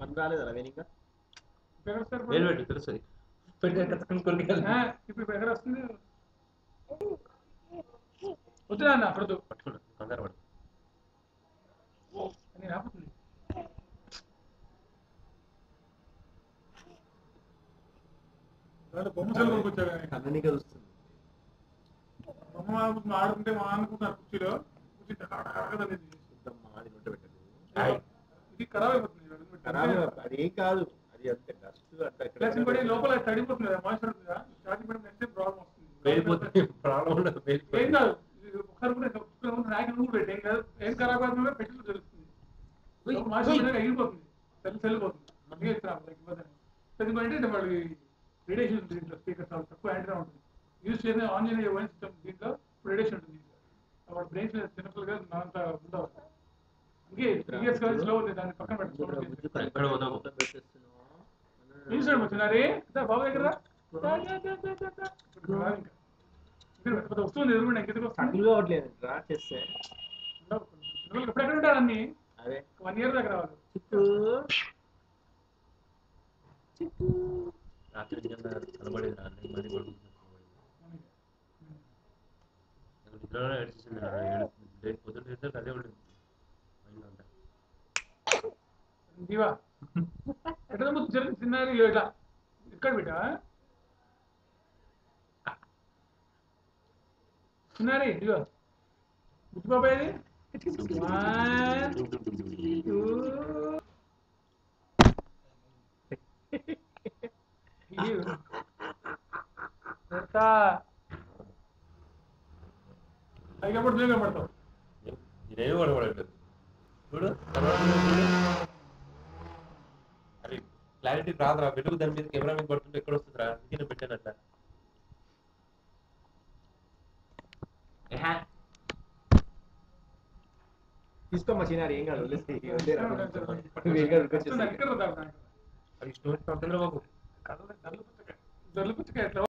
పని రాలేదా రవి ఇంకా ఎక్కడ వస్తారు వేలు పెట్టు తెలుస్తుంది పెట్టి కట్టుకుని కొరికాలి ఆ, ఇప్పుడు ఇప్పుడు ఎక్కడ వస్తుంది వద్దురా అన్న అప్పుడు పట్టుకున్నా కంగారు పడు నేను ఆపుతుంది బొమ్మ సెల్ కొనుక్కొచ్చాడు ఆయన. కన్ననిగా వస్తుంది బొమ్మ ఆడుకుంటే మా అనుకుంటున్నారు కుర్చీలో కుర్చీ కడగదనేది చూద్దాం అది నొట్ట పెట్టదు ఆయ్. ఇది ఖరాబ్ అయిపోతుంది ఇది ఖరాబ్ అది ఏం కాదు అది అంత డస్ట్ అంత ప్లస్ పడి లోపల తడిపోతుంది కదా మాయిశ్చర్ ఉంది కదా స్టార్టింగ్ పడి నెక్స్ట్ ప్రాబ్లం వస్తుంది వెళ్ళిపోతుంది ప్రాబ్లం ఉండదు ఏం వెళ్ళిపోతుంది కాదు ఇది ఒకసారి కూడా ఒకసారి కూడా నాయకులు కూడా పెట్టి ఏం కాదు ఏం ఖరాబ్ అవుతుందో పెట్టి తెలుస్తుంది మాయిశ్చర్ ఎగిరిపోతుంది సెల్ సెల్ పోతుంది అందుకే ఇస్తున్నాం లైక్ ఇబ్బంది ఎందుకంటే ఇది వాళ్ళు రేడియేషన్ ఉంటుంది దీంట్లో స్పీకర్ చాలా తక్కువ యాంటీనా ఉంటుంది యూజ్ చేసిన ఆన్ చేయని వైన్ సిస్టమ్ దీంట్లో రేడియేషన్ ఉంటుంది దీంట్లో వాడు బ్రెయిన్స్ చిన్నపిల్లగా అంత ఉండవు అందుకే ఇయర్స్ కాదు స్లో ఉంది దాన్ని పక్కన పెట్టాలి ఎక్కడ పోదాము? చూసాడు వచ్చినారే బాబు దగ్గర రా. దా, దా, దా, దా, దా, దా. ఇప్పుడు రా ఇంకా. ఇక్కడ పెద్ద వస్తుంది ఎదురుకుండా ఇంకెందుకు వస్తుంది అడుగు కావట్లేదు డ్రా చేస్తే ఉండవు. పిల్లలకి ఎప్పుడు ఎక్కడ ఉంటారు అన్ని అదే వన్ ఇయర్ దగ్గర రావాలి రాత్రి నిజంగా కనబడేది రా అన్నయ్య మరీ పడుకుంటున్నాను నిద్రలో ఏడ్చేసింది రా ఏడుస్తుంది లేదు పొద్దున్న చేస్తే అదే ఉంటుంది మైండ్ అంతా దీవా ఎట్లా ముందు జరిగిన చిన్నారి ఇట్లా ఇక్కడ బిడ్డ చిన్నారి ఇదిగో బుద్ధి బాబాయ్ వన్ టూ అవి కాబట్టి నువ్వు కనబడతావు ఇదేమీ పడబడట్లేదు చూడు కనబడుతుందా చూడు అది క్లారిటీ రాదురా వెలుగు దాని మీద కెమెరా మీద పడుతుంటే ఎక్కడ వస్తుందిరా ఇది పెట్టాను అట్లా తీసుకోమ్మా చిన్నారి ఏం కాదు వదిలేసి వదిలేరా. ఏం కాదు ఉరికొచ్చేసి. ఎక్కడ అది స్టోరీ చంద్రబాబు జల్లు పుచ్చకాయ జల్లు పుచ్చకాయ ఎట్లా